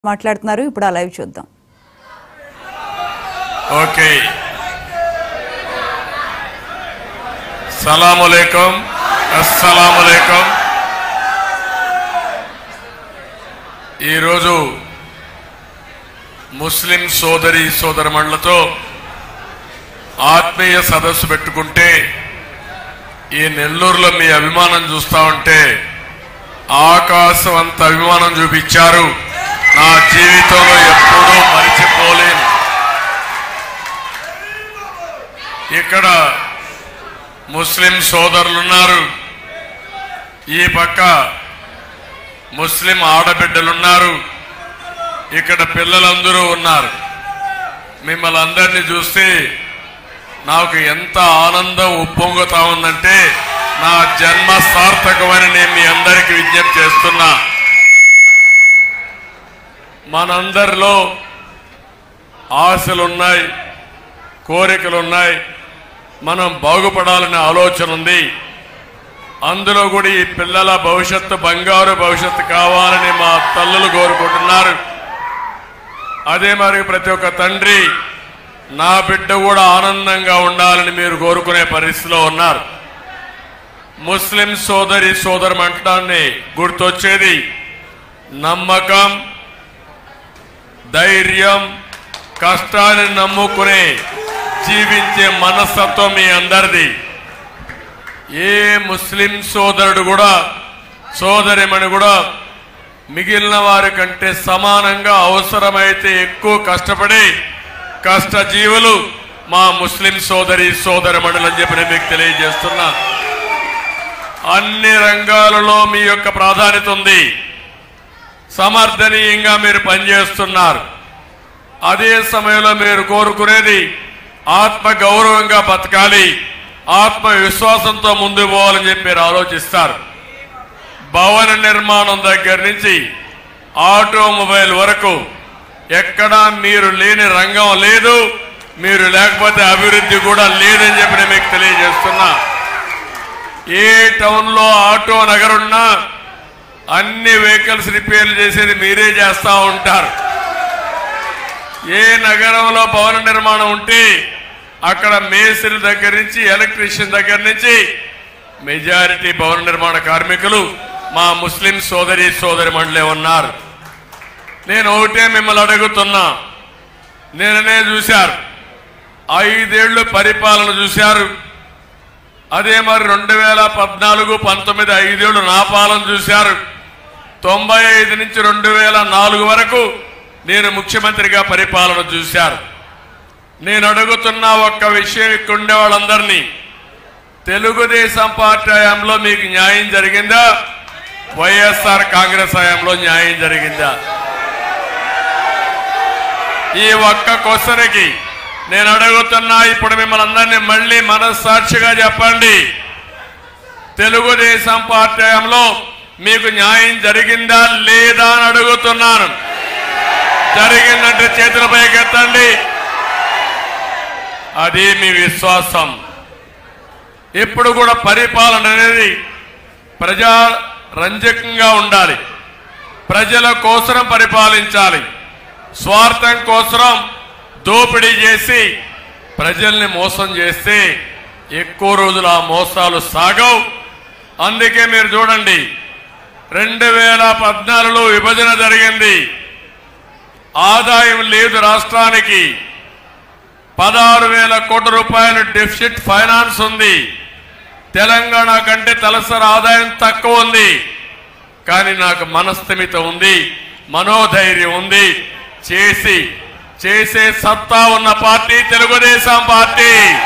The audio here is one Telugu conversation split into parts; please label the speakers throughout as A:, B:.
A: మాట్లాడుతున్నారు ఇప్పుడు ఆ లైవ్ చూద్దాం
B: ఓకే సలాములేకం అస్సలాములేకం ఈరోజు ముస్లిం సోదరి సోదరమణులతో ఆత్మీయ సదస్సు పెట్టుకుంటే ఈ నెల్లూరులో మీ అభిమానం చూస్తా ఉంటే ఆకాశం అంత అభిమానం చూపించారు నా జీవితంలో ఎప్పుడూ మరిచిపోలేను ఇక్కడ ముస్లిం సోదరులున్నారు ఈ పక్క ముస్లిం ఆడబిడ్డలున్నారు ఇక్కడ పిల్లలందరూ ఉన్నారు మిమ్మల్ని అందరినీ చూస్తే నాకు ఎంత ఆనందం ఉప్పొంగుతా ఉందంటే నా జన్మ సార్థకమని నేను మీ అందరికీ విజ్ఞప్తి చేస్తున్నా మనందరిలో ఆశలున్నాయి కోరికలున్నాయి మనం బాగుపడాలనే ఆలోచన ఉంది అందులో కూడా ఈ పిల్లల భవిష్యత్తు బంగారు భవిష్యత్తు కావాలని మా తల్లులు కోరుకుంటున్నారు అదే మరి ప్రతి ఒక్క తండ్రి నా బిడ్డ కూడా ఆనందంగా ఉండాలని మీరు కోరుకునే పరిస్థితిలో ఉన్నారు ముస్లిం సోదరి సోదరమంటాన్ని గుర్తొచ్చేది నమ్మకం ధైర్యం కష్టాన్ని నమ్ముకునే జీవించే మనస్తత్వం మీ అందరిది ఏ ముస్లిం సోదరుడు కూడా సోదరిమణి కూడా మిగిలిన వారి కంటే సమానంగా అవసరమైతే ఎక్కువ కష్టపడి కష్టజీవులు మా ముస్లిం సోదరి సోదరిమణులని చెప్పి నేను మీకు తెలియజేస్తున్నా అన్ని రంగాలలో మీ యొక్క ప్రాధాన్యత ఉంది సమర్థనీయంగా మీరు పనిచేస్తున్నారు అదే సమయంలో మీరు కోరుకునేది ఆత్మ గౌరవంగా బతకాలి ఆత్మ విశ్వాసంతో ముందుకు పోవాలని చెప్పి మీరు ఆలోచిస్తారు భవన నిర్మాణం దగ్గర నుంచి ఆటోమొబైల్ వరకు ఎక్కడా మీరు లేని రంగం లేదు మీరు లేకపోతే అభివృద్ధి కూడా లేదని చెప్పి నేను మీకు తెలియజేస్తున్నా ఏ టౌన్లో ఆటో నగరున్నా అన్ని వెహికల్స్ రిపేర్లు చేసేది మీరే చేస్తా ఉంటారు ఏ నగరంలో భవన నిర్మాణం ఉంటే అక్కడ మేస్త్రి దగ్గర నుంచి ఎలక్ట్రీషియన్ దగ్గర నుంచి మెజారిటీ భవన నిర్మాణ కార్మికులు మా ముస్లిం సోదరి సోదరి మండలే ఉన్నారు నేను ఒకటే మిమ్మల్ని అడుగుతున్నా నేననే చూశారు ఐదేళ్లు పరిపాలన చూశారు అదే మరి రెండు వేల పద్నాలుగు పంతొమ్మిది ఐదేళ్లు నా పాలన చూశారు తొంభై ఐదు నుంచి రెండు వేల నాలుగు వరకు నేను ముఖ్యమంత్రిగా పరిపాలన చూశారు నేను అడుగుతున్న ఒక్క విషయం ఇక్కడ ఉండే వాళ్ళందరినీ తెలుగుదేశం పార్టీ హయాంలో మీకు న్యాయం జరిగిందా వైఎస్ఆర్ కాంగ్రెస్ హయాంలో న్యాయం జరిగిందా ఈ ఒక్క క్వశ్చన్కి నేను అడుగుతున్నా ఇప్పుడు మిమ్మల్ని అందరినీ మళ్ళీ మనస్సాక్షిగా చెప్పండి తెలుగుదేశం పార్టీ హయాంలో మీకు న్యాయం జరిగిందా లేదా అని అడుగుతున్నాను జరిగిందంటే చేతుల పైకెత్తండి అది మీ విశ్వాసం ఇప్పుడు కూడా పరిపాలన అనేది ప్రజా రంజకంగా ఉండాలి ప్రజల కోసరం పరిపాలించాలి స్వార్థం కోసరం దోపిడీ చేసి ప్రజల్ని మోసం చేస్తే ఎక్కువ రోజులు ఆ మోసాలు సాగవు అందుకే మీరు చూడండి రెండు వేల పద్నాలుగులో విభజన జరిగింది ఆదాయం లేదు రాష్ట్రానికి పదహారు వేల కోట్ల రూపాయల డెఫిసిట్ ఫైనాన్స్ ఉంది తెలంగాణ కంటే తలసరి ఆదాయం తక్కువ ఉంది కానీ నాకు మనస్థిమిత ఉంది మనోధైర్యం ఉంది చేసి చేసే సత్తా ఉన్న పార్టీ తెలుగుదేశం పార్టీ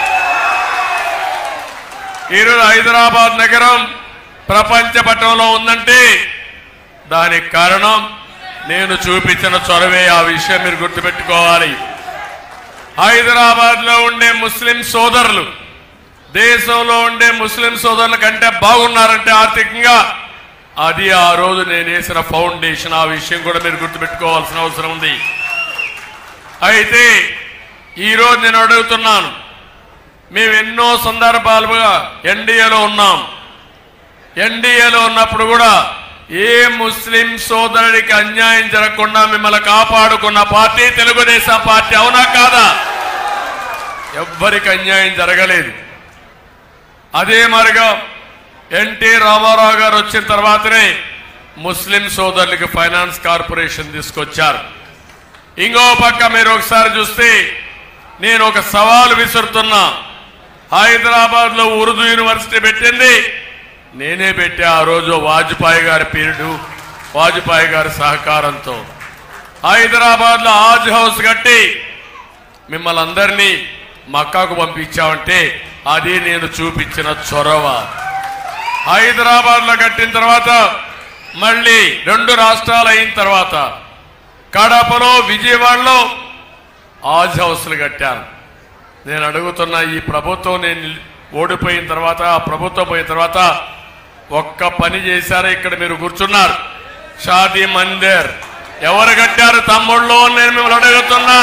B: ఈరోజు హైదరాబాద్ నగరం ప్రపంచ పటంలో ఉందంటే దానికి కారణం నేను చూపించిన చొరవే ఆ విషయం మీరు గుర్తుపెట్టుకోవాలి హైదరాబాద్ లో ఉండే ముస్లిం సోదరులు దేశంలో ఉండే ముస్లిం సోదరుల కంటే బాగున్నారంటే ఆర్థికంగా అది ఆ రోజు నేను వేసిన ఫౌండేషన్ ఆ విషయం కూడా మీరు గుర్తుపెట్టుకోవాల్సిన అవసరం ఉంది అయితే ఈ రోజు నేను అడుగుతున్నాను మేము ఎన్నో సందర్భాలుగా ఎన్డీఏలో ఉన్నాం ఎన్డీఏలో ఉన్నప్పుడు కూడా ఏ ముస్లిం సోదరుడికి అన్యాయం జరగకుండా మిమ్మల్ని కాపాడుకున్న పార్టీ తెలుగుదేశం పార్టీ అవునా కాదా ఎవ్వరికి అన్యాయం జరగలేదు అదే మరిగా ఎన్టీ రామారావు గారు వచ్చిన తర్వాతనే ముస్లిం సోదరులకి ఫైనాన్స్ కార్పొరేషన్ తీసుకొచ్చారు ఇంకో పక్క మీరు ఒకసారి చూస్తే నేను ఒక సవాల్ విసురుతున్నా హైదరాబాద్ లో ఉర్దూ యూనివర్సిటీ పెట్టింది నేనే పెట్టా ఆ రోజు వాజ్పేయి గారి పీరియడ్ వాజ్పేయి గారి సహకారంతో హైదరాబాద్ లో హాజ్ హౌస్ కట్టి మిమ్మల్ని అందరినీ మక్కాకు పంపించామంటే అది నేను చూపించిన చొరవ హైదరాబాద్ లో కట్టిన తర్వాత మళ్ళీ రెండు రాష్ట్రాలు అయిన తర్వాత కడపలో విజయవాడలో ఆజ్ హౌస్లు కట్టాను నేను అడుగుతున్న ఈ ప్రభుత్వం నేను ఓడిపోయిన తర్వాత ఆ ప్రభుత్వం పోయిన తర్వాత ఒక్క పని చేశారు ఇక్కడ మీరు కూర్చున్నారు షాదీ మందిర్ ఎవరు కట్టారు తమ్ముళ్ళు అని నేను మిమ్మల్ని అడుగుతున్నా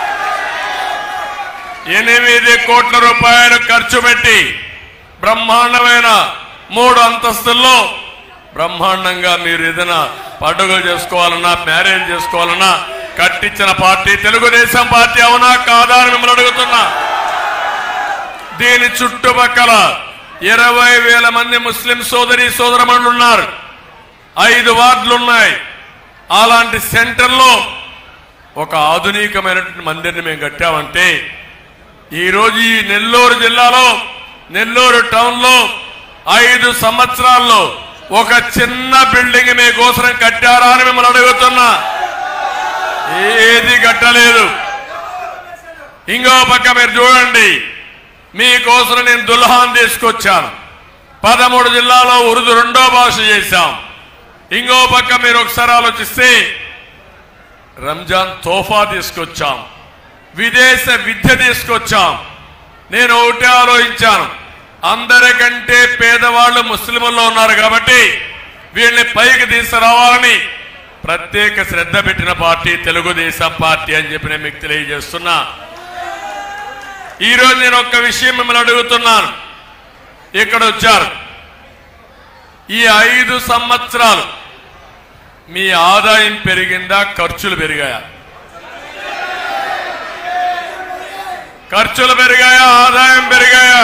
B: ఎనిమిది కోట్ల రూపాయలు ఖర్చు పెట్టి బ్రహ్మాండమైన మూడు అంతస్తుల్లో బ్రహ్మాండంగా మీరు ఏదైనా పండుగలు చేసుకోవాలన్నా మ్యారేజ్ చేసుకోవాలన్నా కట్టించిన పార్టీ తెలుగుదేశం పార్టీ అవునా కాదా అని మిమ్మల్ని అడుగుతున్నా దీని చుట్టుపక్కల ఇరవై వేల మంది ముస్లిం సోదరి సోదరమణులు ఉన్నారు ఐదు వార్డులు ఉన్నాయి అలాంటి సెంటర్లో ఒక ఆధునికమైనటువంటి మందిర్ని మేము కట్టామంటే ఈరోజు ఈ నెల్లూరు జిల్లాలో నెల్లూరు టౌన్ లో ఐదు సంవత్సరాల్లో ఒక చిన్న బిల్డింగ్ మీకోసం కట్టారా అని మిమ్మల్ని అడుగుతున్నా ఏది కట్టలేదు ఇంకో పక్క మీరు చూడండి మీకోసం నేను దుల్హాన్ తీసుకొచ్చాను పదమూడు జిల్లాలో ఉరుదు రెండో భాష చేశాం ఇంకో పక్క మీరు ఒకసారి ఆలోచిస్తే రంజాన్ తోఫా తీసుకొచ్చాం విదేశ విద్య తీసుకొచ్చాం నేను ఒకటే ఆలోచించాను అందరికంటే పేదవాళ్ళు ముస్లింల్లో ఉన్నారు కాబట్టి వీళ్ళని పైకి తీసుకురావాలని ప్రత్యేక శ్రద్ధ పెట్టిన పార్టీ తెలుగుదేశం పార్టీ అని చెప్పి నేను మీకు తెలియజేస్తున్నా ఈరోజు నేను ఒక్క విషయం మిమ్మల్ని అడుగుతున్నాను ఇక్కడ వచ్చారు ఈ ఐదు సంవత్సరాలు మీ ఆదాయం పెరిగిందా ఖర్చులు పెరిగాయా ఖర్చులు పెరిగాయా ఆదాయం పెరిగాయా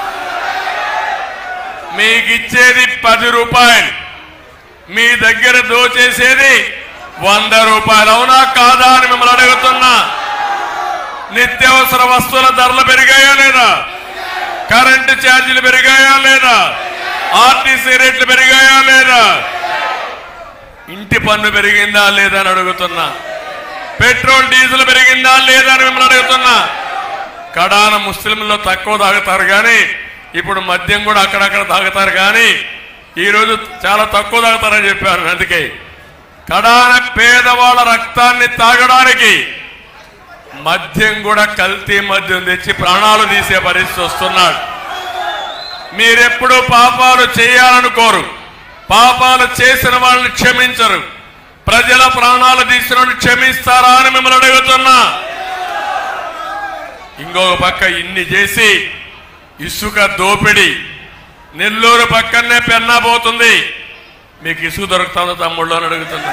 B: మీకు ఇచ్చేది పది రూపాయలు మీ దగ్గర దోచేసేది వంద రూపాయలు అవునా కాదా అని మిమ్మల్ని అడుగుతున్నా నిత్యావసర వస్తువుల ధరలు పెరిగాయా లేదా కరెంటు ఛార్జీలు పెరిగాయా లేదా ఆర్టీసీ రేట్లు పెరిగాయా లేదా ఇంటి పన్ను పెరిగిందా లేదా అని అడుగుతున్నా పెట్రోల్ డీజిల్ పెరిగిందా లేదా అని మిమ్మల్ని అడుగుతున్నా కడాన ముస్లింల్లో తక్కువ తాగుతారు కానీ ఇప్పుడు మద్యం కూడా అక్కడక్కడ తాగుతారు కానీ ఈరోజు చాలా తక్కువ తాగుతారని చెప్పారు అందుకే కడాన పేదవాళ్ళ రక్తాన్ని తాగడానికి మద్యం కూడా కల్తీ మద్యం తెచ్చి ప్రాణాలు తీసే పరిస్థితి వస్తున్నాడు మీరెప్పుడు పాపాలు చేయాలనుకోరు పాపాలు చేసిన వాళ్ళని క్షమించరు ప్రజల ప్రాణాలు తీసిన వాళ్ళని క్షమిస్తారా అని మిమ్మల్ని అడుగుతున్నా ఇంకొక పక్క ఇన్ని చేసి ఇసుక దోపిడి నెల్లూరు పక్కనే పెన్నా పోతుంది మీకు ఇసుక దొరుకుతుందో తమ్ముళ్ళు అని అడుగుతున్నా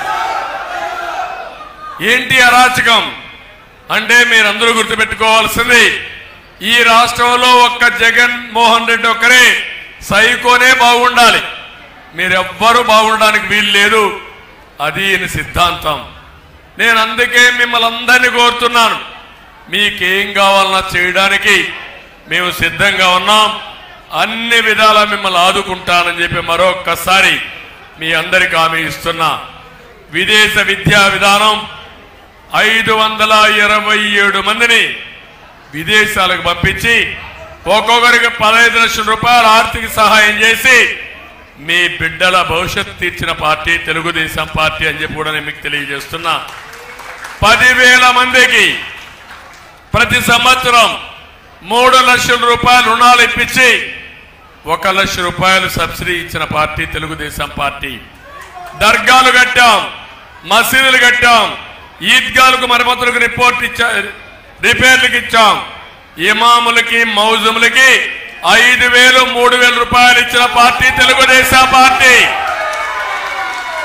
B: ఏంటి అరాచకం అంటే మీరందరూ గుర్తుపెట్టుకోవాల్సింది ఈ రాష్ట్రంలో ఒక్క జగన్ మోహన్ రెడ్డి ఒక్కరే సైకోనే బాగుండాలి మీరెవ్వరూ బాగుండడానికి వీలు లేదు అది ఈయన సిద్ధాంతం నేను అందుకే మిమ్మల్ని అందరినీ కోరుతున్నాను మీకేం కావాలన్నా చేయడానికి మేము సిద్ధంగా ఉన్నాం అన్ని విధాలా మిమ్మల్ని ఆదుకుంటానని చెప్పి మరొక్కసారి మీ అందరికి హామీ ఇస్తున్నా విదేశ విద్యా విధానం ఐదు వందల ఇరవై ఏడు మందిని విదేశాలకు పంపించి ఒక్కొక్కరికి పదహైదు లక్షల రూపాయల ఆర్థిక సహాయం చేసి మీ బిడ్డల భవిష్యత్తు తీర్చిన పార్టీ తెలుగుదేశం పార్టీ అని చెప్పి కూడా నేను మీకు తెలియజేస్తున్నా పదివేల మందికి ప్రతి సంవత్సరం మూడు లక్షల రూపాయలు రుణాలు ఇప్పించి ఒక లక్ష రూపాయలు సబ్సిడీ ఇచ్చిన పార్టీ తెలుగుదేశం పార్టీ దర్గాలు కట్టాం మసీదులు కట్టాం ఈద్గాలకు మరమ్మతులకు రిపోర్ట్ ఇచ్చా రిపేర్లకు ఇచ్చాం ఇమాములకి మౌజుములకి ఐదు వేలు మూడు వేల రూపాయలు ఇచ్చిన పార్టీ తెలుగుదేశం పార్టీ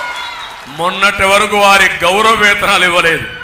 B: మొన్నటి వరకు వారి గౌరవ వేతనాలు ఇవ్వలేదు